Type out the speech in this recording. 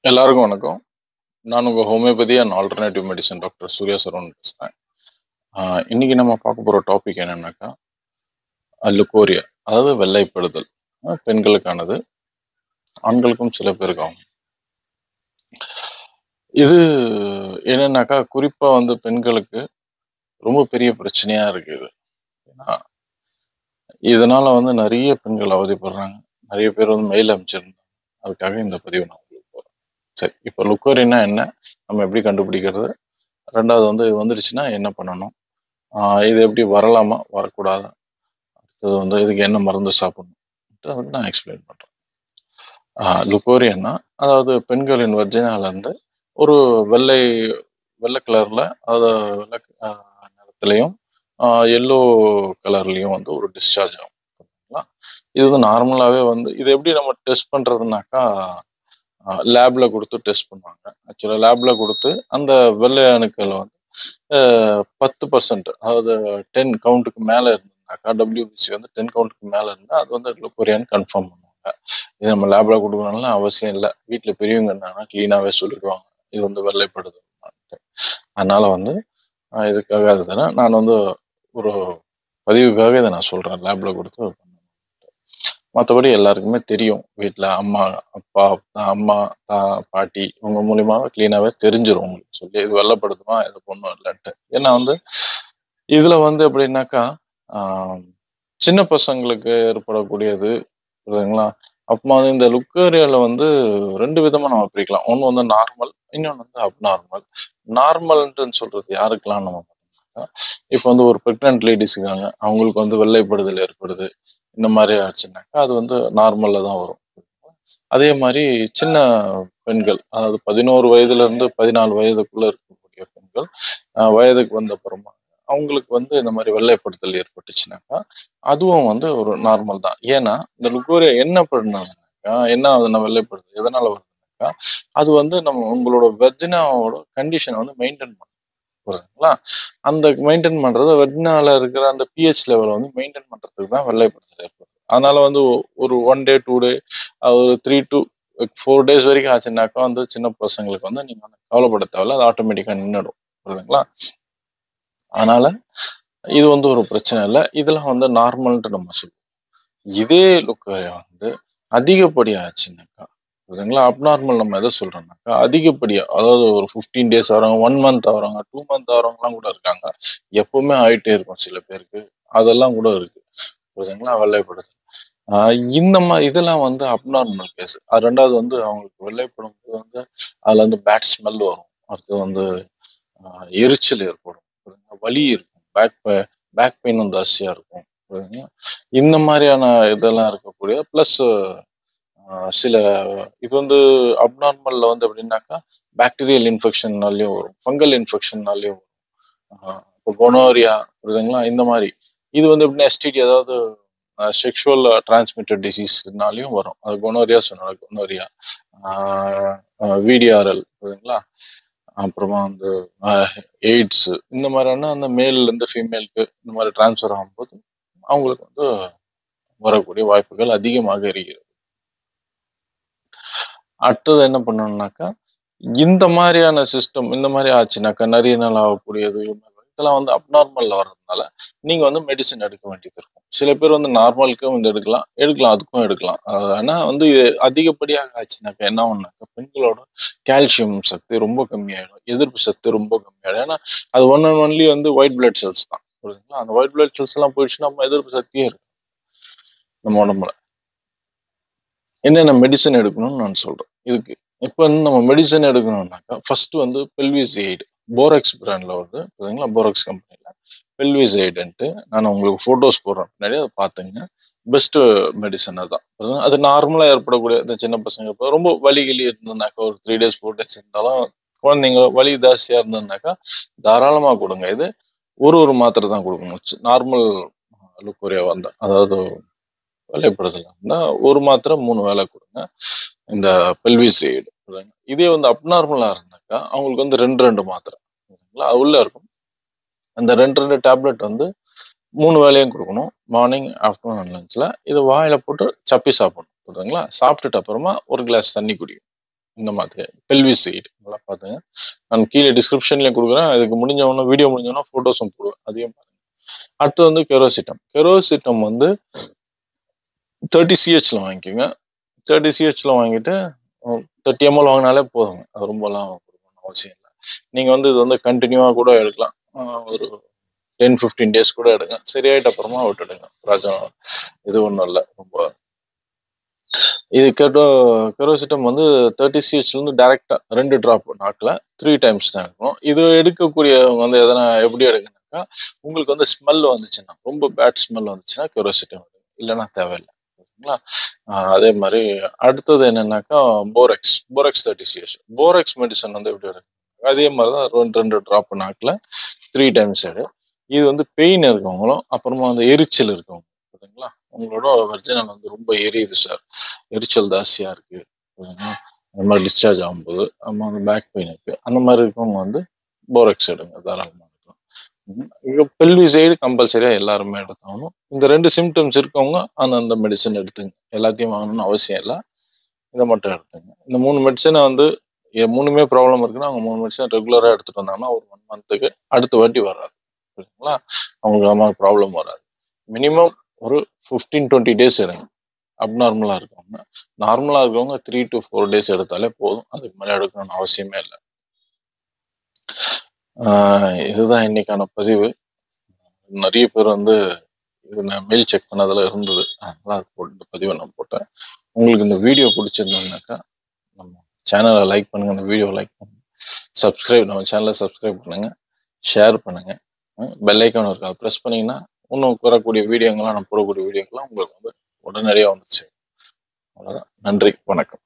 எல்லாருக்கும் வணக்கம் நான் உங்கள் homeopathy and alternative medicine doctor Surya Saravanan பேசுகிறேன் ஆஹ் இன்னைக்கு நம்ம பார்க்க போகிற டாபிக் என்னன்னாக்கா லுக்கோரியா அதாவது வெள்ளைப்படுதல் ஆஹ் பெண்களுக்கானது ஆண்களுக்கும் சில பேருக்கு ஆகும் இது என்னன்னாக்கா குறிப்பாக வந்து பெண்களுக்கு ரொம்ப பெரிய பிரச்சனையாக இருக்குது ஏன்னா இதனால வந்து நிறைய பெண்கள் அவதிப்படுறாங்க நிறைய பேர் வந்து மெயில் அமைச்சிருந்தாங்க அதுக்காக இந்த பதிவு நான் உங்களுக்கு போகிறேன் சரி இப்போ லுக்கோரினா என்ன நம்ம எப்படி கண்டுபிடிக்கிறது ரெண்டாவது வந்து இது வந்துடுச்சுன்னா என்ன பண்ணணும் ஆஹ் இது எப்படி வரலாமா வரக்கூடாதா அடுத்தது வந்து இதுக்கு என்ன மருந்து சாப்பிடணும் வந்து நான் எக்ஸ்பிளைன் பண்ணுறேன் லுக்கோரியன்னா அதாவது பெண்களின் வர்ஜினால இருந்து ஒரு வெள்ளை வெள்ளை கலர்ல அதாவது வெள்ளை ஆஹ் நிறத்துலையும் எல்லோ கலர்லயும் வந்து ஒரு டிஸ்சார்ஜ் ஆகும் சரிங்களா? இது வந்து நார்மலாகவே வந்து இது எப்படி நம்ம டெஸ்ட் பண்றதுனாக்கா லேப்ல கொடுத்து டெஸ்ட் பண்ணுவாங்க ஆக்சுவலாக லேப்ல கொடுத்து அந்த வெள்ளை அணுக்கள் வந்து அஹ், பத்து பர்சன்ட் அதாவது டென் கவுண்ட்டுக்கு மேலே இருந்ததுனாக்கா டபிள்யூபிசி வந்து டென் கவுண்ட்டுக்கு மேலே இருந்தால் அது வந்து குளோக்கோரியான்னு கன்ஃபார்ம் பண்ணுவாங்க இது நம்ம லேப்ல கொடுக்கணும்லாம் அவசியம் இல்லை வீட்டில் பெரியவங்க இருந்தாங்கன்னா க்ளீனாகவே சொல்லிடுவாங்க இது வந்து வெள்ளைப்படுது அதனால வந்து ஆஹ், இதுக்காக அதுதானே நான் வந்து ஒரு பதிவுக்காக இதை நான் சொல்றேன் லேப்ல கொடுத்து மற்றபடி எல்லாருக்குமே தெரியும் வீட்டில் அம்மா அப்பா அம்மா தா பாட்டி இவங்க மூலியமாக க்ளீனாகவே தெரிஞ்சிரும் உங்களுக்கு சொல்லி இது வெள்ளப்படுத்துமா இது பொண்ணும் இல்லைன்ட்டு ஏன்னா வந்து இதில் வந்து எப்படின்னாக்கா ஆஹ், சின்ன பசங்களுக்கு ஏற்படக்கூடியது புரியுதுங்களா அப்போ வந்து இந்த லுக்கேரியாவில் வந்து ரெண்டு விதமாக நம்ம பிரிக்கலாம் ஒன்று வந்து நார்மல் இன்னொன்று வந்து அப்நார்மல் நார்மல்ன்ட்டுன்னு சொல்றது யாருக்கெல்லாம் நம்ம பார்த்தோம்னாக்கா இப்போ வந்து ஒரு ப்ரெக்னென்ட் லேடிஸ் இருக்காங்க அவங்களுக்கு வந்து வெள்ளைப்படுதல் ஏற்படுது இந்த மாதிரி ஆச்சுன்னாக்கா அது வந்து நார்மலில் தான் வரும் அதே மாதிரி சின்ன பெண்கள் அதாவது பதினோரு வயதுல இருந்து பதினாலு வயதுக்குள்ள இருக்கக்கூடிய பெண்கள் ஆஹ் வயதுக்கு வந்த அப்புறமா அவங்களுக்கு வந்து இந்த மாதிரி வெள்ளைப்படுத்தல் ஏற்பட்டுச்சுனாக்கா அதுவும் வந்து ஒரு நார்மல் தான் ஏன்னா இந்த லுக்கோரியா என்ன பண்ணாங்கனாக்கா என்ன அதுன வெள்ளைப்படுது எதனால வருதுனாக்கா அது வந்து நம்ம உங்களோட வெர்ஜினாவோட கண்டிஷனை வந்து மெயின்டைன் பண்ணும் புரியுதுங்களா அந்த மெயின்டைன் பண்றது வெர்ஜினால இருக்கிற அந்த பிஹெச் லெவலை வந்து மெயின்டைன் பண்றதுக்கு தான் வெள்ளைப்படுத்தல் ஏற்படுது அதனால வந்து ஒ- ஒரு ஒன் டே டூ டே ஒரு த்ரீ டு ஃபோர் டேஸ் வரைக்கும் ஆச்சுன்னாக்கா வந்து சின்ன பசங்களுக்கு வந்து நீங்க வந்து கவலைப்பட தேவையில்ல அது ஆட்டோமேட்டிக்கா நின்றுடும் புரியுதுங்களா அதனால இது வந்து ஒரு பிரச்சனை இல்லை இதெல்லாம் வந்து நார்மல்ன்ட்டு நம்ம சொல்லுவோம் இதே லுக்கரியா வந்து அதிகப்படியா ஆச்சுன்னாக்கா புரியுதுங்களா அப்நார்மல் நம்ம எதை சொல்றோம்னாக்கா அதிகப்படியா அதாவது ஒரு ஃபிஃப்டீன் டேஸ் வரவங்க ஒன் மந்த் ஆகிறவங்க டூ மந்த் ஆகிறவங்கலாம் கூட இருக்காங்க எப்பவுமே ஆயிட்டே இருக்கும் சில பேருக்கு அதெல்லாம் கூட இருக்கு புரியுதுங்களா வெள்ளைப்படுது ஆஹ் இந்த மாதிரி இதெல்லாம் வந்து அப்நார்மல் கேஸ் அது ரெண்டாவது வந்து அவங்களுக்கு வெள்ளைப்படும் போது வந்து அதுல வந்து பேட் ஸ்மெல் வரும் அடுத்து வந்து ஆஹ் எரிச்சல் ஏற்படும் புரியுதுங்களா? வலி இருக்கும் பேக் பேக் பெயின் வந்து ஜாஸ்தியா இருக்கும் புரியுதுங்களா? இந்த மாதிரியான இதெல்லாம் இருக்கக்கூடிய ப்ளஸ் சில இது வந்து அப்நார்மல்ல வந்து எப்படின்னாக்கா பாக்டீரியல் இன்ஃபெக்ஷன்னாலையும் வரும் ஃபங்கல் இன்ஃபெக்ஷன்னாலையும் வரும் ஆஹ் இப்போ கொனோரியா புரியுதுங்களா இந்த மாதிரி இது வந்து எப்படின்னா எஸ்டிடி அதாவது செக்ஷுவல் டிரான்ஸ்மிட்டட் டிசீஸ்னாலையும் வரும் அது கொனோரியா சொன்னால கொனோரியா விடிஆர்எல் புரியுதுங்களா அப்புறமா வந்து எய்ட்ஸ் இந்த மாதிரியான அந்த மேல்ல இருந்து ஃபீமேலுக்கு இந்த மாதிரி டிரான்ஸ்ஃபர் ஆகும்போது அவங்களுக்கு வந்து வரக்கூடிய வாய்ப்புகள் அதிகமாக இருக்கிறது அடுத்தது என்ன பண்ணணும்னாக்கா இந்த மாதிரியான சிஸ்டம் இந்த மாதிரி ஆச்சுனாக்கா நிறைய நாள் ஆகக்கூடியது இதெல்லாம் வந்து அப்நார்மல்ல வர்றதுனால நீங்க வந்து மெடிசன் எடுக்க வேண்டியது இருக்கும் சில பேர் வந்து நார்மலுக்கும் வந்து எடுக்கலாம் எடுக்கலாம் அதுக்கும் எடுக்கலாம் ஆஹ் ஆனா வந்து இது அதிகப்படியாக ஆச்சுனாக்கா என்ன ஆகும்னாக்கா பெண்களோட கால்சியம் சக்தி ரொம்ப கம்மியாயிடும் எதிர்ப்பு சக்தி ரொம்ப கம்மியாயிடும் ஏன்னா அது ஒன் அண்ட் ஒன்லி வந்து ஒயிட் பிளட் செல்ஸ் தான் புரியுதுங்களா அந்த ஒயிட் பிளட் செல்ஸ் எல்லாம் போயிடுச்சுன்னா நம்ம எதிர்ப்பு சக்தியே இருக்கு நம்ம உடம்புல என்னென்ன மெடிசன் எடுக்கணும்னு நான் சொல்றேன் இதுக்கு இப்போ வந்து நம்ம மெடிசன் எடுக்கணும்னாக்கா ஃபர்ஸ்ட் வந்து பெல்விஸ் எய்டு போரக்ஸ் பிராண்ட்ல வருது புரியுதுங்களா போரக்ஸ் கம்பெனில பெல்விஸ் எய்டுன்ட்டு நான் உங்களுக்கு ஃபோட்டோஸ் போடுறேன் பின்னாடி அதை பார்த்துங்க பெஸ்ட் மெடிசன் அதுதான் புரியுதுங்களா? அது நார்மலாக ஏற்படக்கூடிய இந்த சின்ன பசங்க இப்போ ரொம்ப வலி கிளி இருந்ததுனாக்கா ஒரு த்ரீ டேஸ் ஃபோர் டேஸ் இருந்தாலும் குழந்தைங்க வலி ஜாஸ்தியாக இருந்ததுனாக்கா தாராளமாக கொடுங்க இது ஒரு ஒரு மாத்திரை தான் கொடுக்கணும் நார்மல் லுக்கோரியா வந்தா அதாவது வேலைப்படுதல இருந்தா ஒரு மாத்திரை மூணு வேலை கொடுங்க இந்த பெல்விஸ் எய்டு இதே வந்து அப்நார்மலா இருந்தாக்கா அவங்களுக்கு வந்து ரெண்டு ரெண்டு மாத்திரை சரிங்களா? அது உள்ள இருக்கும் அந்த ரெண்டு ரெண்டு டேப்லெட் வந்து மூணு வேலையும் கொடுக்கணும் மார்னிங் ஆஃப்டர்நூன் அண்ட் லஞ்சில் இதை வாயில போட்டு சப்பி சாப்பிடணும் புரியுதுங்களா சாப்பிட்டுட்டு அப்புறமா ஒரு கிளாஸ் தண்ணி குடிக்கும் இந்த மாதிரி பெல்விஸ் சைடு நல்லா பார்த்துங்க நான் கீழே டிஸ்கிரிப்ஷன்லேயும் கொடுக்குறேன் அதுக்கு முடிஞ்சவொன்னே வீடியோ முடிஞ்சவொன்னே ஃபோட்டோஸும் போடுவேன் அதையும் பாருங்க அடுத்து வந்து கெரோசிட்டம் கெரோசிட்டம் வந்து தேர்ட்டி சிஹெச்ல வாங்கிக்கோங்க தேர்ட்டி சிஹெச்ல வாங்கிட்டு தேர்ட்டி எம்எல் வாங்கினாலே போதுங்க அது ரொம்பலாம் கொடுக்கணும்னு அவசியம் இல்லை நீங்கள் வந்து இது வந்து கண்டினியூவாக கூட எடுக்கலாம் ஆஹ் ஒரு டென் ஃபிஃப்டீன் டேஸ் கூட எடுங்க சரியாயிட்ட அப்புறமா விட்டுடுங்க ராஜம் இது ஒன்றும் இல்லை ரொம்ப இது கெட்டோ கெரோசிட்டம் வந்து தேர்ட்டி சிஹெச்லேருந்து டேரெக்டாக ரெண்டு ட்ராப் நாக்கில் த்ரீ டைம்ஸ் தான் இருக்கணும் இது எடுக்கக்கூடியவங்க வந்து எதனா எப்படி எடுக்கணும்னாக்கா உங்களுக்கு வந்து ஸ்மெல் வந்துச்சுன்னா ரொம்ப பேட் ஸ்மெல் வந்துச்சுன்னா கெரோசிட்டம் எடுங்க இல்லைன்னா தேவையில்லை ஓகேங்களா ஆஹ் அதே மாதிரி அடுத்தது என்னன்னாக்கா borax borax thirty CH borax medicine வந்து எப்படி எடுக்கணும் அதே மாதிரி தான் ரெண்டு ரெண்டு ட்ராப் நாக்கில் த்ரீ டைம்ஸ் எடு இது வந்து பெயின் இருக்கவங்களும் அப்புறமா வந்து எரிச்சல் இருக்கவங்க புரியுதுங்களா உங்களோட வெர்ஜினல் வந்து ரொம்ப எரியுது சார் எரிச்சல் ஜாஸ்தியாக இருக்கு புரியுதுங்களா அந்த மாதிரி டிஸ்சார்ஜ் ஆகும்போது நம்ம வந்து பேக் பெயின் இருக்கு அந்த மாதிரி இருக்கவங்க வந்து போரெக்ஸ் எடுங்க தாராளமாக இருக்கலாம் ம். இங்க பெல்வி சைடு கம்பல்சரியாக எல்லாருமே எடுத்தாகணும் இந்த ரெண்டு சிம்டம்ஸ் இருக்கவங்க அந்தந்த மெடிசன் எடுத்துங்க எல்லாத்தையும் வாங்கணும்னு அவசியம் இல்லை இதை மட்டும் எடுத்துங்க இந்த மூணு மெடிசனை வந்து எ- மூணுமே ப்ராப்ளம் இருக்குன்னா அவங்க மூணு மெடிசன் ரெகுலராக எடுத்துட்டு வந்தாங்கன்னா ஒரு ஒன் மந்த்துக்கு அடுத்த வாட்டி வராது புரியுதுங்களா அவங்களுக்கு அந்த மாதிரி ப்ராப்ளம் வராது மினிமம் ஒரு ஃபிஃப்டீன் டுவெண்ட்டி டேஸ் எடுங்க அப்நார்மலாக இருக்கவங்க நார்மலாக இருக்கவங்க த்ரீ டு ஃபோர் டேஸ் எடுத்தாலே போதும் அதுக்கு மேலே எடுக்கணும்னு அவசியமே இல்லை ஆஹ் இதுதான் இன்னைக்கான பதிவு நிறைய பேர் வந்து இது நான் மெயில் செக் பண்ணதில் இருந்தது அதனால அது போட்டு பதிவை நான் போட்டேன் உங்களுக்கு இந்த வீடியோ பிடிச்சிருந்ததுனாக்கா நம்ம சேனலை லைக் பண்ணுங்க இந்த வீடியோ லைக் பண்ணுங்க சப்ஸ்கிரைப் நம்ம சேனலை சப்ஸ்கிரைப் பண்ணுங்க ஷேர் பண்ணுங்க பெல் ஐக்கான் இருக்கு அதை ப்ரெஸ் பண்ணீங்கன்னா இன்னும் வரக்கூடிய வீடியோங்கள்லாம் நான் போடக்கூடிய வீடியோக்கெல்லாம் உங்களுக்கு வந்து உடனடியாக வந்துச்சு அவ்வளோதான் நன்றி வணக்கம்